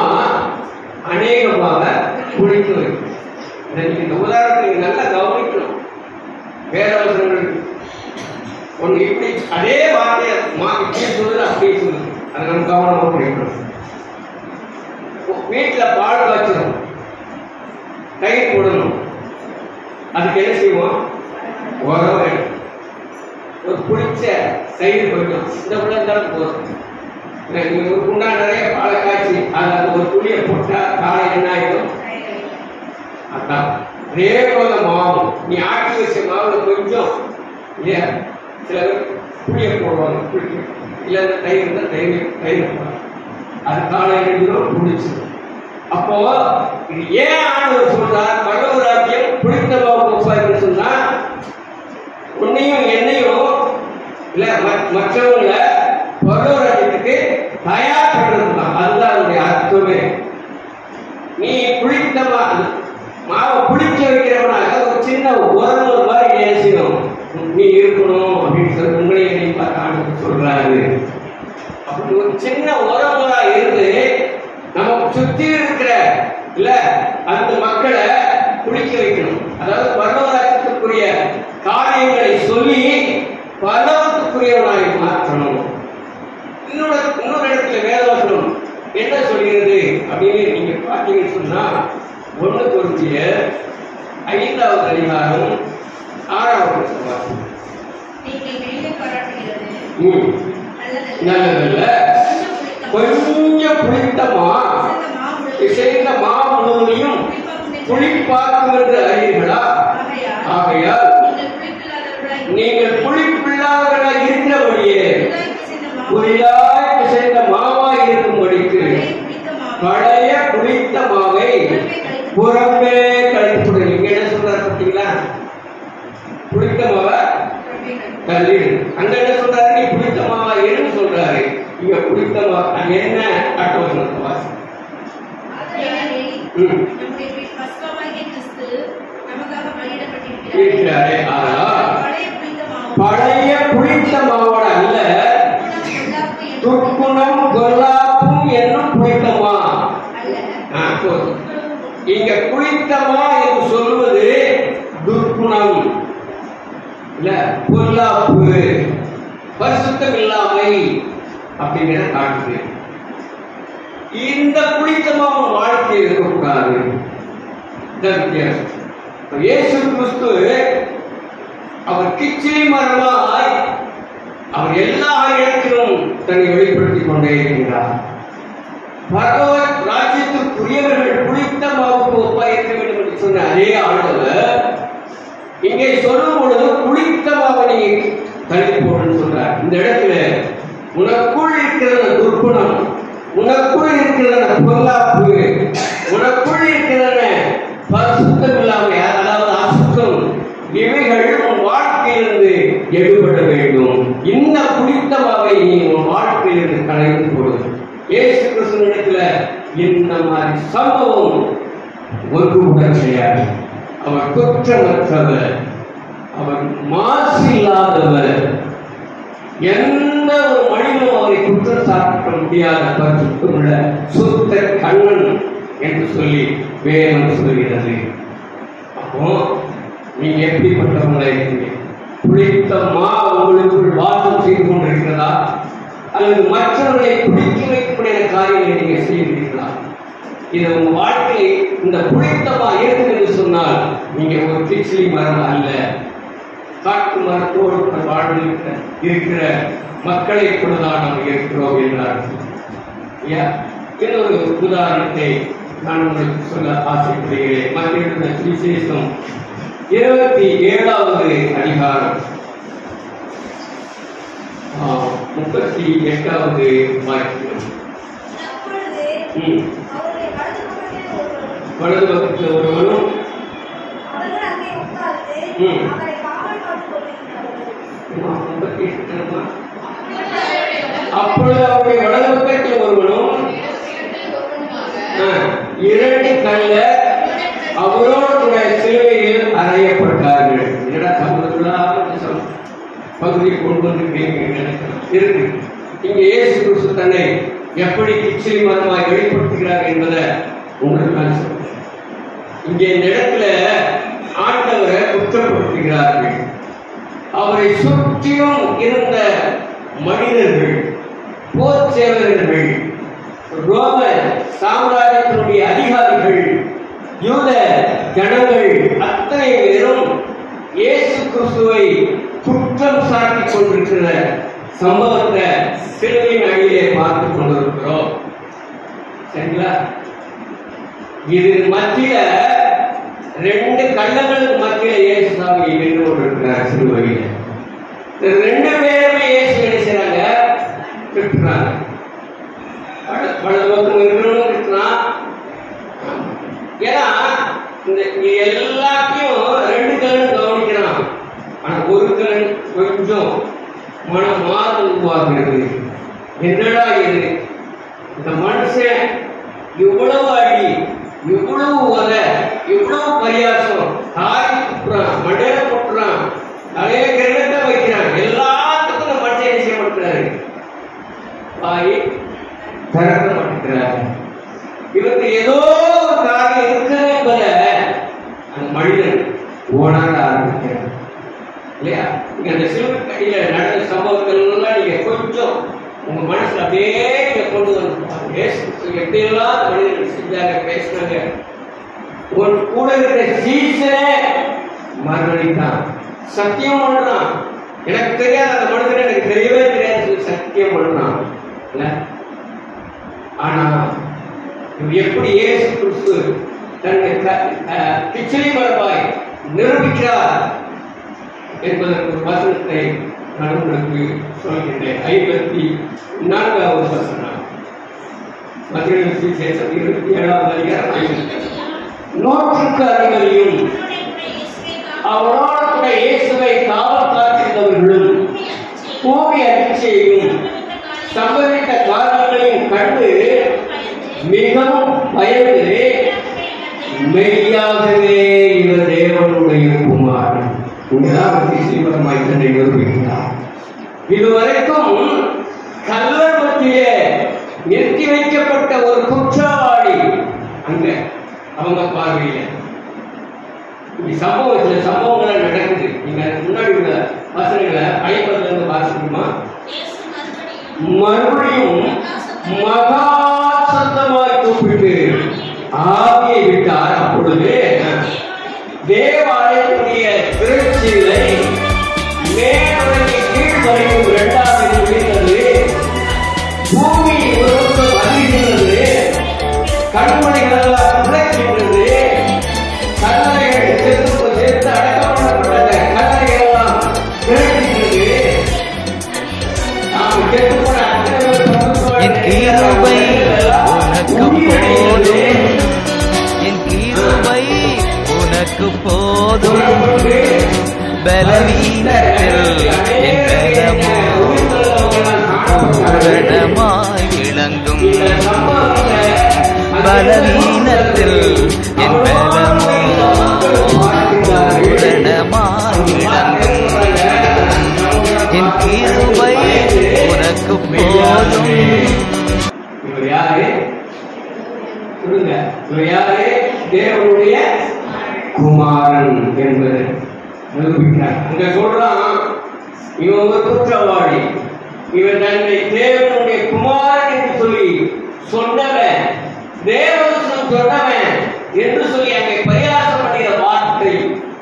அநேகமாக புளித்து வைக்கும் இதை நீங்க இந்த உதாரணத்தை நீங்க நல்லா கவனிக்கணும் வேதவசனங்கள் ஒன்று இப்படி அதே வார்த்தையை மா இப்படி சொல்லுது அப்படியே சொல்லுது அதை நம்ம கவனமாக படிக்கணும் வீட்டில் பால் காய்ச்சணும் தயிர் போடணும் அதுக்கு என்ன செய்வோம் உரம் வேணும் ஒரு புளிச்ச தயிர் கொஞ்சம் இந்த உள்ள இருந்தாலும் போதும் இல்லை, நீங்க ஒரு குண்டா நிறைய பாலை காய்ச்சி அதில் ஒரு துணியை போட்டா காலை என்ன ஆயிடும் அதான் அதே போல மாவு நீ ஆட்டி வச்ச மாவுல கொஞ்சம் இல்லையா சில பேர் புளியை போடுவாங்க புளிக்க இல்லை இந்த தயிர் இருந்தால் தயிர் தயிர் போடுவாங்க அது காலையில் இருந்தும் புளிச்சு அப்போ இது ஏன் ஆண்டவர் சொல்றார் பகவராஜ்யம் புளித்த மாவு ஒப்பாயின்னு சொன்னா உன்னையும் என்னையும் இல்ல ம- மற்றவங்கள பகவராஜ்யத்துக்கு தயார் பண்றது தான் அதுதான் அதனுடைய அர்த்தமே நீ புளித்த மா மாவை புளிக்க வைக்கிறவனாக ஒரு சின்ன உரங்கள் மாதிரி நேசிக்கணும் நீ இருக்கணும் அப்படின்னு சொல்லி உங்களையும் என்னையும் பார்த்து ஆண்டவர் சொல்றாரு அப்படி ஒரு சின்ன உரங்களா இருந்து நமக்கு சுத்தி இருக்கிற இல்ல அந்த மக்களை குடிக்க வைக்கணும் அதாவது பரவராஜத்துக்குரிய காரியங்களை சொல்லி பரவத்துக்குரியவனாய் மாற்றணும் இன்னொரு இன்னொரு இடத்துல வேதவசனம் என்ன சொல்கிறது அப்படின்னு நீங்க பார்த்தீங்கன்னு சொன்னா ஒண்ணு குறிச்சிய ஐந்தாவது அதிகாரம் ஆறாவது வாசனம். நீங்கள் வெளியே பாராட்டுகிறது ம் நல்லதல்ல. நல்லதல்ல கொஞ்சம் புளித்த கொஞ்சம் புளித்தமா சிறந்த மாவு செய்த மா முழுவதையும் புளிப்பாக்கும் என்று அறிவீர்களா ஆகையால் ஆகையால் நீங்கள் புளிப்பில்லாதவர்களாய் நீங்கள் புளிப்பில்லாதவர்களாக இருக்கிறபடியே புதிதாய்ப் பிசைந்த மாவு புதிதாய் பிசைந்த மாவாய் இருக்கும்படிக்கு பழைய புளித்த பழைய புளித்த மாவு மாவை புறம்பே கழிப்புடு நீங்க என்ன சொல்றாரு பார்த்தீங்களா புளித்த மாவை புறம்பே கழிப்பு. தள்ளிடு அங்க என்ன சொல்றாரு நீ புளித்த மாவா இருன்னு சொல்றாரு இங்க புளித்த மா அங்க என்ன அட்டவசனத்தை வாசி ஏனெனில் ம் நம்முடைய பஸ்காவாகிய கிறிஸ்து நமக்காக பலியிடப்பட்டிருக்கிறார். இருக்கிறாரே ஆனால் பழைய புளித்த மாவு பழைய புளித்த மாவோட அல்ல துர்க்குணம், பொல்லாப்பு என்னும் துர்க்குணம் கொல்லாப்பும் என்னும் புளித்தமா அல்ல. ஆ, போதும். துர்க்குணமும் இங்க புளித்தமா என்று சொல்வது துர்க்குணம் இல்ல பொல்லாப்பு பரிசுத்தம் இல்லாமை அப்படிங்கிற காட்டுது இந்த புளித்தமாவும் வாழ்க்கையில் இருக்கக்கூடாது இதான் வித்தியாசம் இப்ப இயேசு கிறிஸ்து அவர் கிச்சிலி மரமாய் அவர் எல்லா இடத்திலும் தன்னை வெளிப்படுத்திக் கொண்டே இருக்கிறார் பகவத் ராஜ்யத்திற்குரியவர்கள் புளித்த மாவுக்கு ஒப்பாய் இருக்க வேண்டும் என்று சொன்ன அதே ஆண்டவர் இங்கே சொல்லும் பொழுது புளித்த மாவை நீங்க தள்ளி போடுன்னு சொல்றார் இந்த இடத்துல உனக்குள் இருக்கிற அந்த துர்க்குணம் உனக்குள் இருக்கிற அந்த பொல்லாப்பு உனக்குள் இருக்கிற பரிசுத்தம் இல்லாம அதாவது அசுத்தம் இவைகள் உன் வாழ்க்கையிலிருந்து எடுபட வேண்டும் இந்த குடித்தமாவை நீ உன் வாழ்க்கையிலிருந்து கலைந்து கொடு இயேசு கிறிஸ்துவனிடத்துல இந்த மாதிரி சம்பவம் ஒன்று கூட கிடையாது அவர் குற்றமற்றவர் அவர் மாசு இல்லாதவர் எந்த ஒரு மனிதனும் அவரை குற்றம் சாட்ட முடியாத பரிசுத்தமுள்ள சுத்த கண்ணன் என்று சொல்லி வேதம் சொல்கிறது அப்போ நீங்க எப்படிப்பட்டவங்களா இருக்கீங்க புளித்த மா உங்களுக்குள் வாசம் செய்து கொண்டிருக்கிறதா அல்லது மற்றவர்களை பிடிக்க வைக்கக்கூடிய காரியங்களை நீங்க செய்கிறீர்களா இது உங்க வாழ்க்கையை இந்த புளித்தமா இருக்கும் என்று சொன்னால் நீங்க ஒரு கிச்சிலி மரம் அல்ல காட்டு மரத்தோடு கூட வாழ்ந்து இருக்கிற மக்களை கொண்டுதான் நாம் இருக்கிறோம் என்றார்கள் ஐயா, இன்னொரு உதாரணத்தை நான் உங்களுக்கு சொல்ல ஆசைப்படுகிறேன் மத்திய சுவிசேஷம் இருபத்தி ஏழாவது அதிகாரம் ஆ, முப்பத்தி எட்டாவது வாக்கியம் அப்பொழுது ம். அவருடைய வலது பக்கத்தில் ஒருவரும் வலது பக்கத்தில் ஒருவனும் அவர்கள் அங்கே உட்கார்ந்து ம். அவரை காவல் காத்துக் கொண்டிருந்தார்கள் ஆ, முப்பத்தி எட்டுமா? அப்பொழுது அவருடைய வலது பக்கத்தில் ஒருவனும் ஆ, இரண்டு கல்ல அவரோடு கூட சிலுவையில் அறையப்பட்டார்கள் என்னடா சம்பந்தப்படாத பகுதியை கொண்டு வந்திருக்கீங்க இருக்கு இங்க இயேசு கிறிஸ்து தன்னை எப்படி கிச்சிலி மரமாய் வெளிப்படுத்துகிறார் என்பதை உங்களுக்கு நான் சொல்றேன் இங்கே இந்த இடத்துல ஆண்டவரை குற்றப்படுத்துகிறார்கள் அவரை சுற்றியும் இருந்த மனிதர்கள் போர் சேவகர்கள் ரோம சாம்ராஜ்யத்தினுடைய அதிகாரிகள் யூத ஜனங்கள் அத்தனை பேரும் இயேசு கிறிஸ்துவை குற்றம் சாட்டி கொண்டிருக்கிற சம்பவத்தை சிலுவையின் அடியிலே பார்த்து கொண்டிருக்கிறோம் சரிங்களா இது மத்தியில ரெண்டு கள்ளங்களுக்கு மத்தியில இயேசு சாமி நின்று கொண்டிருக்கிறார் சிலுவையில இந்த ரெண்டு பேருமே இயேசு என்ன செய்றாங்க திட்டுறாங்க வலது வலது பக்கம் இருக்கிறவனும் திட்டுறான் ஏன்னா இந்த இது எல்லாத்தையும் ரெண்டு கலன் கவனிக்கிறான் ஆனா ஒரு கலன் கொஞ்சம் மனம் மாறு உருவாகிறது என்னடா இது இந்த மனுஷன் இவ்வளவு அடி இவ்வளவு உத இவ்வளவு பரியாசம் தாய் குப்புறான் மண்டையில கொட்டுறான் தலைய கிரகத்தை வைக்கிறான் எல்லாத்துக்கும் இந்த மனுஷன் என்ன செய்ய மாட்டேங்கிறாரு வாய் திறக்க மாட்டேங்கிறாரு இவருக்கு ஏதோ ஒரு காரியம் இருக்குது என்பதை அந்த மனிதன் உணர ஆரம்பிக்கிறார் இல்லையா நீங்க அந்த சிவகடியில நடந்த சம்பவங்கள் எல்லாம் நீங்க கொஞ்சம் உங்க மனசுல அப்படியே நீங்க கொண்டு வந்து பாருங்க. இயேசு கிறிஸ்து எப்படியெல்லாம் அந்த மனிதர்கள் செஞ்சாங்க பேசினாங்க உன் கூட இருக்கிற சீசனே மறுபடித்தான் சத்தியம் பண்றான் எனக்கு தெரியாத அந்த மனுஷன் எனக்கு தெரியவே தெரியாது சொல்லி சத்தியம் பண்றான் இல்ல ஆனா இவர் எப்படி இயேசு கிறிஸ்து தன்னை கிச்சலி மரபாய் நிரூபிக்கிறார் என்பதற்கு ஒரு வசனத்தை நான் உங்களுக்கு சொல்கின்றேன் ஐம்பத்தி நான்காவது வசனம் மத்திய சுவிசேஷம் இருபத்தி ஏழாவது அதிகாரம் ஐம்பத்தி நூற்றுக்கு அதிபதியும் அவரோடு கூட இயேசுவை காவல் காத்திருந்தவர்களும் பூமி அதிர்ச்சியையும் சம்பவித்த காரணங்களையும் கண்டு மிகவும் பயந்து மெய்யாகவே இவர் தேவனுடைய குமாரன் உங்களால் சீக்கிரமாய் தன்னை நிரூபிக்கிறார் இதுவரைக்கும் கல்லர் மத்தியிலே நிறுத்தி வைக்கப்பட்ட ஒரு குற்றவாளி அங்க அவங்க பார்வையில இந்த சம்பவம் சில சம்பவங்கள் நடக்குது நீங்க அதுக்கு முன்னாடி உள்ள வசனங்களை ஐம்பதுல இருந்து வாசிக்கணுமா மறுபடியும் மகா சத்தமாய் கூப்பிட்டு ஆவியை விட்டார் அப்பொழுது தேவாலயத்துடைய திருச்சிலை மேலே கீழ் வரைக்கும் இரண்டாவது விழுந்தது பூமி ஒரு பக்கம் அதிர்கின்றது கண்மணிகள் எல்லாம் உழைக்கின்றது கல்லறைகள் செத்து சேர்த்து அடக்கம் பண்ணப்பட்ட கல்லறைகள் எல்லாம் திரட்டுகிறது நாம் செத்து போன போதும் பலவீனத்தில் என் பலமோ பூரணமாய் விளங்கும் பலவீனத்தில் என் பலமோ பூரணமாய் விளங்கும் என் கிருபை உனக்கு போதும் இவர் யாரு சொல்லுங்க இவர் யாரு தேவனுடைய குமாரன் என்பது நிரூபிக்கிறார் அங்க சொல்றான் இவன் ஒரு குற்றவாளி இவன் தன்னை தேவனுடைய குமாரன் என்று சொல்லி சொன்னவன் தேவதூஷன் சொன்னவன் என்று சொல்லி அங்கே பரியாசம் பண்ணுகிற வார்த்தை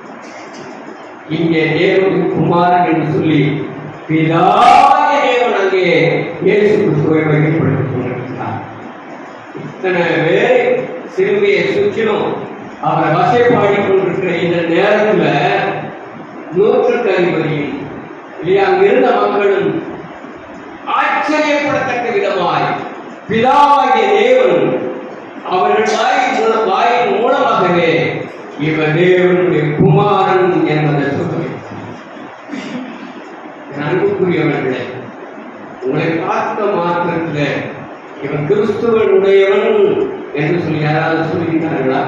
இங்கே தேவனுடைய குமாரன் என்று சொல்லி பிதாய தேவன் அங்கே இயேசு கிறிஸ்துவை மையப்படுத்திக் கொண்டிருக்கிறார் இத்தனை பேர் சிலுவையை சுற்றிலும் அவரை வசைப்பாடி கொண்டிருக்கிற இந்த நேரத்துல நூற்றுக்கு அதிபதியும் இல்லையா அங்கிருந்த மக்களும் ஆச்சரியப்படத்தக்க விதமாய் பிதாவாகிய தேவன் அவர்கள் வாயின் மூல- வாயின் மூலமாகவே இவர் தேவனுடைய குமாரன் என்பதை சொல்லுவேன் அன்புக்குரியவர்களே உங்களை பார்த்த மாத்திரத்தில் இவன் கிறிஸ்துவன் உடையவன் என்று சொல்லி யாராவது சொல்லுகிறார்களா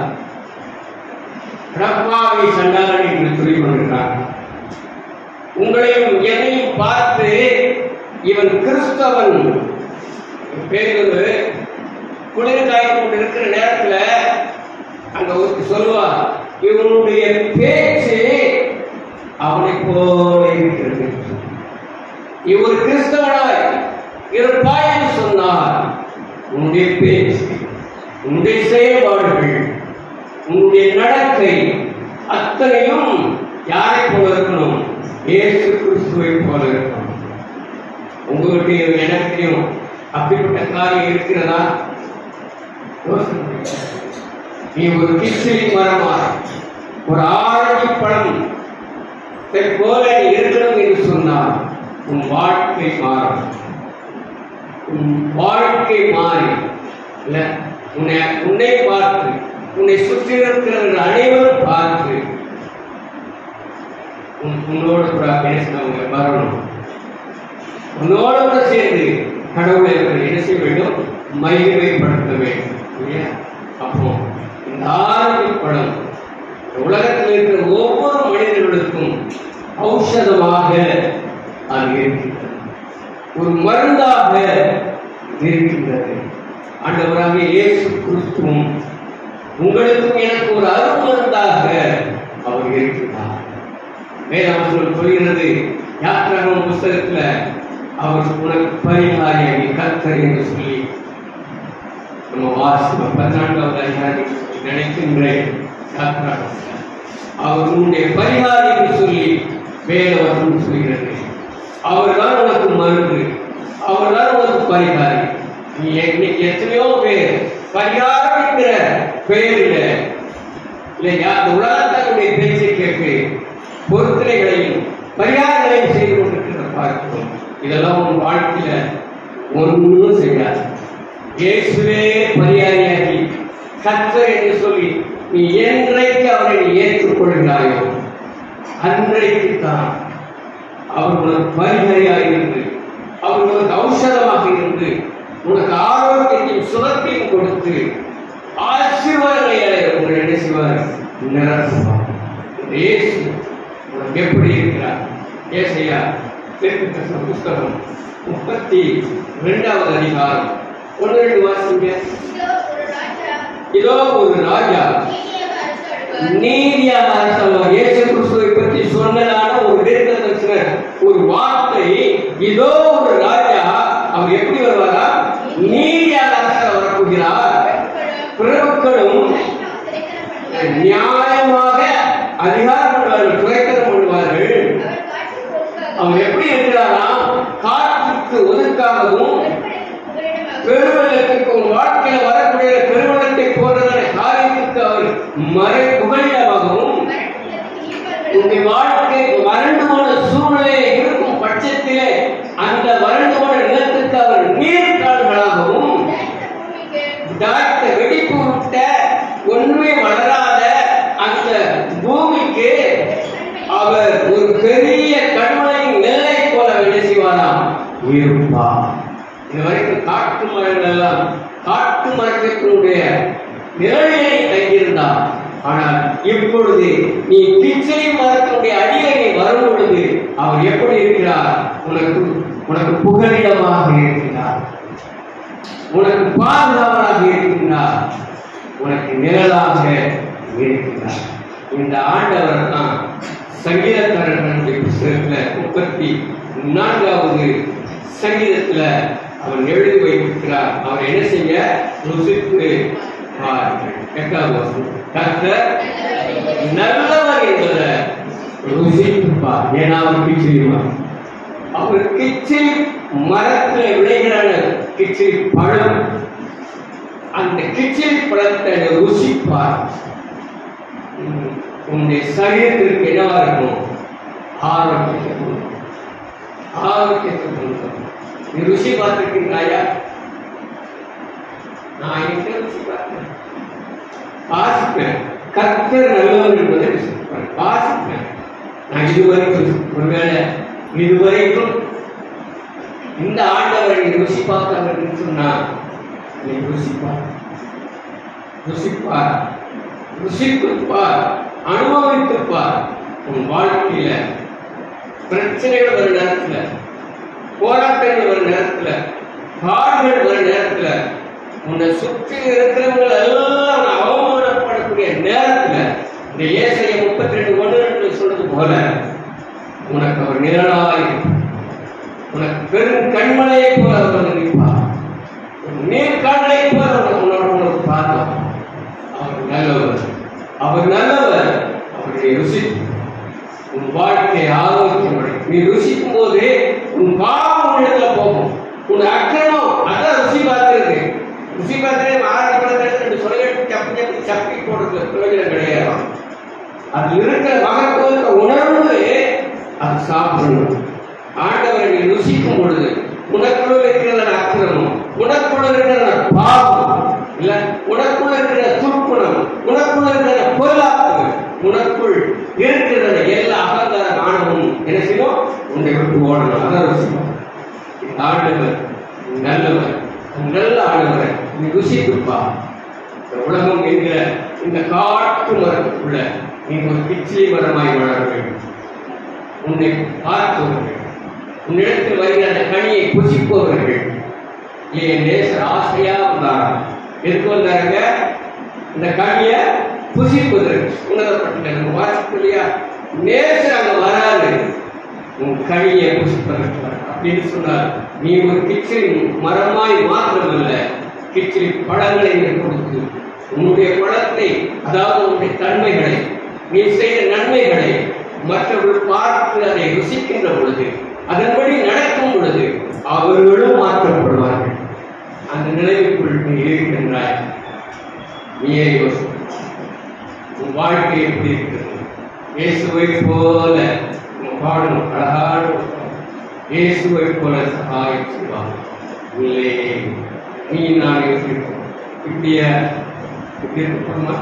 ரப்பாவை சண்டாளன் என்று சொல்லிக் கொண்டிருக்கிறார் உங்களையும் என்னையும் பார்த்து இவன் கிறிஸ்தவன் பேரு குளிர் காய்ந்து கொண்டு இருக்கிற நேரத்துல அங்க ஒருத்தி சொல்லுவா இவனுடைய பேச்சு அவனை போல இருக்கிறது இவர் கிறிஸ்தவனாய் இருப்பாய் என்று சொன்னார் உன்னுடைய பேச்சு உன்னுடைய செயல்பாடுகள் உன்னுடைய நடக்கை அத்தனையும் யாரை போல இருக்கணும் இயேசு கிறிஸ்துவை போல இருக்கணும் உங்களுடைய எனக்கையும் அப்படிப்பட்ட காரியம் இருக்கிறதா யோசனை பண்ணுங்க. நீ ஒரு கிச்சிலி மரமா ஒரு ஆரஞ்சு பழம் இதை போல நீ இருக்கணும் என்று சொன்னால் உன் வாழ்க்கை மாறும் உன் வாழ்க்கை மாறி இல்ல உன்னை உன்னை பார்த்து உன்னை சுற்றி இருக்கிறவர்கள் அனைவரும் பார்த்து உன் உன்னோடு கூட பேசினவங்க வரணும் உன்னோடு கூட சேர்ந்து கடவுளை அவர்கள் என்ன செய்ய வேண்டும் மகிமைப்படுத்த வேண்டும் இல்லையா அப்போ இந்த ஆரஞ்சு பழம் இந்த உலகத்தில் இருக்கிற ஒவ்வொரு மனிதர்களுக்கும் ஔஷதமாக அது இருக்கின்றது ஒரு மருந்தாக இருக்கின்றது ஆண்டவராக இயேசு கிறிஸ்துவும் உங்களுக்கும் எனக்கு ஒரு அருமருந்தாக அவர் இருக்கிறார் வேதாமசனம் சொல்கிறது யாத்திராகம் புஸ்தகத்துல அவர் உனக்கு பரிகாரியாகி கர்த்தர் என்று சொல்லி நம்ம வாசிப்போம் பதினான்காவது அதிகாரம் நினைக்கின்றேன் யாத்திராகம் அவர் உன்னுடைய பரிகாரி என்று சொல்லி வேதவசனம் சொல்கிறது அவர்தான் உனக்கு மருந்து அவர்தான் உனக்கு பரிகாரி நீ இன்னைக்கு எத்தனையோ பேர் பரிகாரம் என்கிற பெயரில் இல்லையா அந்த உலகத்தனுடைய பேச்சை கேட்டு பொருத்தனைகளையும் பரிகாரங்களையும் செய்து கொண்டிருக்கிற பார்க்கிறோம் இதெல்லாம் உன் வாழ்க்கையில ஒன்றும் செய்யாது இயேசுவே பரிகாரியாகி கர்த்தர் என்று சொல்லி நீ என்றைக்கு அவரை நீ ஏற்றுக்கொள்கிறாயோ அன்றைக்கு தான் அவர் உனக்கு பரிகாரியாக இருந்து அவர் உனக்கு ஔஷதமாக இருந்து உனக்கு ஆரோக்கியத்தையும் சுகத்தையும் கொடுத்து ஆசீர்வாதங்களை உங்களை என்ன செய்வார் நிரப்புவார் இந்த இயேசு உனக்கு எப்படி இருக்கிறார் ஏசையா திருப்பித்த புஸ்தகம் முப்பத்தி ரெண்டாவது அதிகாரம் ஒன்று ரெண்டு வாசிங்க இதோ ஒரு ராஜா இதோ ஒரு ராஜா நீதியாக அரசாடுவார். நீதியாக அரசாழ்வார். இயேசு கிறிஸ்துவை பற்றி சொன்னதான ஒரு தீர்க்க தரிசன ஒரு வார்த்தை இதோ ஒரு ராஜா அவர் எப்படி வருவாரா நீதியாக அரச வரப்போகிறார் பிரபுக்களும் நியாயமாக அதிகாரம் பண்ணுவார்கள் துறைக்கரம் பண்ணுவார்கள் அவர் எப்படி இருக்கிறாரா காற்றுக்கு ஒதுக்காகவும் பெருவெள்ளத்துக்கு உன் வாழ்க்கையில வரக்கூடிய பெருவெள்ளத்தை போன்றதான காரியத்துக்கு அவர் மறை புகழிடமாகவும் உன்னுடைய வாழ்க்கை வறண்டு போன சூழ்நிலையில் இருக்கும் பட்சத்திலே அந்த வறண்டு போன நிலத்துக்கு அவர் நீர்க்கால்களாகவும் தாழ்த்த வெடிப்பு விட்ட ஒன்றுமே வளராத அந்த பூமிக்கு மரத்தினுடைய நிழலிலே தங்கியிருந்தார் ஆனால் இப்பொழுது நீ கிச்சை மரத்தினுடைய அடியிலே நீ வரும் பொழுது அவர் எப்படி இருக்கிறார் உனக்கு உனக்கு புகலிடமாக இருக்கிறார் உனக்கு பாதுகாவலாக இருக்கின்றார் உனக்கு நிழலாக இருக்கிறார் இந்த ஆண்டவர் தான் சங்கீதக்காரர்களுடைய புத்தகத்துல முப்பத்தி நான்காவது சங்கீதத்துல அவர் எழுதி வைத்திருக்கிறார் அவர் என்ன செய்ய ருசித்து பாருங்கள். எட்டாவது வசனம். கர்த்தர் நல்லவர் என்பதை ருசித்து பார் ஏன்னா அவர் கிச்சிரிமா அவர் கிச்சிரி மரத்தில் விளைகிறான கிச்சிரி பழம் அந்த கிச்சிரி பழத்தை ருசிப்பார் உம், உன்னுடைய சரீரத்திற்கு என்னவா இருக்கும் ஆரோக்கியத்தை கொடுக்கும் ஆரோக்கியத்தை கொடுக்கும் நீ ருசி பார்த்துருக்கீங்களா நான் எங்க ருசி பார்த்தேன் வாசிப்பேன் கர்த்தர் நல்லவர் என்பதை ருசிப்பேன் வாசிப்பேன் நான் இதுவரைக்கும் ஒருவேளை இதுவரைக்கும் இந்த ஆண்டவரை நீ ருசி பார்க்காமல் சொன்னா நீ ருசிப்பார் ருசிப்பார் ருசித்துப்பார் அனுபவித்துப்பார் உன் வாழ்க்கையில பிரச்சனைகள் வர நேரத்துல போராட்டங்கள் வர நேரத்துல பாடுகள் வர நேரத்துல உன்னை சுற்றி இருக்கிறவங்க எல்லாம் உன்னை அவமானப்படக்கூடிய நேரத்துல இந்த ஏசைய முப்பத்தி ரெண்டு ஒன்று ரெண்டு சொல்றது போல உனக்கு அவர் நிழலாய் உனக்கு பெரும் கண்மலையை போல அவர் வந்து நிற்பார் நீர் கடலை போல உனக்கு உன்னோட உனக்கு பார்த்தோம் அவர் நல்லவர் அவர் நல்லவர் அவருடைய ருசி உன் வாழ்க்கை ஆரோக்கியமடை நீ ருசிக்கும் போது உன் பாவம் உன்னிடத்துல போகும் உன் அக்கிரமம் அதான் ருசி பார்க்கிறது ருசி பார்க்கறது ஆரோக்கியப்படுறது ரெண்டு சொல்லிட்டு சப்பி சப்பி சப்பி போடுறது பிரயோஜனம் கிடையாது அது இருக்கிற மகத்துவத்தை உணர்ந்து அது சாப்பிடணும் ஆண்டவரை நீ ருசிக்கும் பொழுது உனக்குள்ள இருக்கிற அக்கிரமம் உனக்குள்ள இருக்கிற பாவம் இல்ல உனக்குள்ள இருக்கிற துர்க்குணம் உனக்குள்ள இருக்கிற பொருளாதாரம் உனக்குள் இருக்கிற எல்லா அகங்கார ஆணவமும் என்ன செய்யும் உன்னை விட்டு ஓடணும் அதான் ருசிக்கும் இந்த ஆண்டவர் நல்லவர் நல்ல ஆண்டவர் நீ ருசிக்குப்பா இந்த உலகம் என்கிற இந்த காட்டு மரத்துக்குள்ள நீ ஒரு பிச்சை மரமாய் வளர வேண்டும் உன்னை பார்ப்பவர்கள் உன்னிடத்தில் வருகிற அந்த கனியை புசிப்பவர்கள் என் நேசர் ஆசையா வந்தார் எதுக்கு வந்தாருங்க இந்த கனியை புசிப்பதற்கு உணரப்பட்ட நம்ம வாசிப்பு இல்லையா நேசர் அங்க வராது உன் கனியை புசிப்பதற்கு வரார். அப்படின்னு சொன்னார் நீ ஒரு கிச்சிரி மரமாய் மாத்திரமல்ல கிச்சிரி பழங்களை நீ கொடுத்து உன்னுடைய பழத்தை அதாவது உன்னுடைய தன்மைகளை நீ செய்த நன்மைகளை மற்றவர்கள் பார்த்து அதை ருசிக்கின்ற பொழுது அதன்படி நடக்கும் பொழுது அவர்களும் மாற்றப்படுவார்கள் அந்த நிலைமைக்குள் நீ இருக்கின்றாய் நீயே யோசி உன் வாழ்க்கை எப்படி இருக்கிறது இயேசுவை போல உன் பாடணும் அழகான ஒரு பாடல். இயேசுவை போல சகாயம் செய்வார் இல்லை நீ நான் எப்படி இருப்போம்? இப்படியா இப்படி இருப்போமா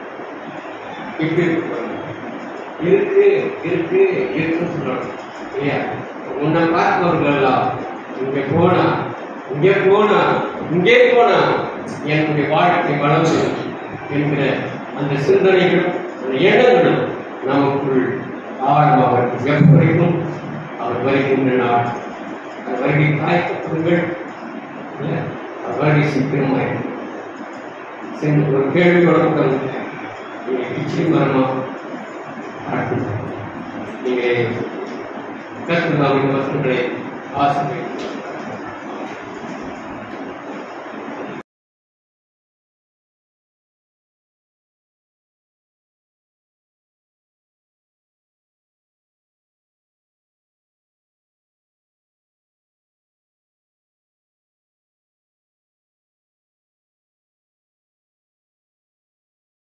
இப்படி இருப்போமா இருக்கு இருக்கு இருக்குன்னு சொல்லணும் இல்லையா உன்னை பார்த்தவர்கள் எல்லாம் இங்க போனா இங்கே போனா இங்கே போனா என்னுடைய வாழ்க்கை வளர்ந்து என்கிற அந்த சிந்தனைகளும் அந்த எண்ணங்களும் நமக்குள் ஆழமாக இருக்கும் எப்படிக்கும் அவர் வருகின்ற நாள் அவர் வருகை காய்க்கப்படுங்கள் இல்லை அவர் வருகை சீக்கிரமாக சென்று ஒரு கேள்வி வழக்கம் நீங்கள் கிச்சி மரமா நீங்கள் கற்றுலாவின் வசனங்களை ஆசிரியர்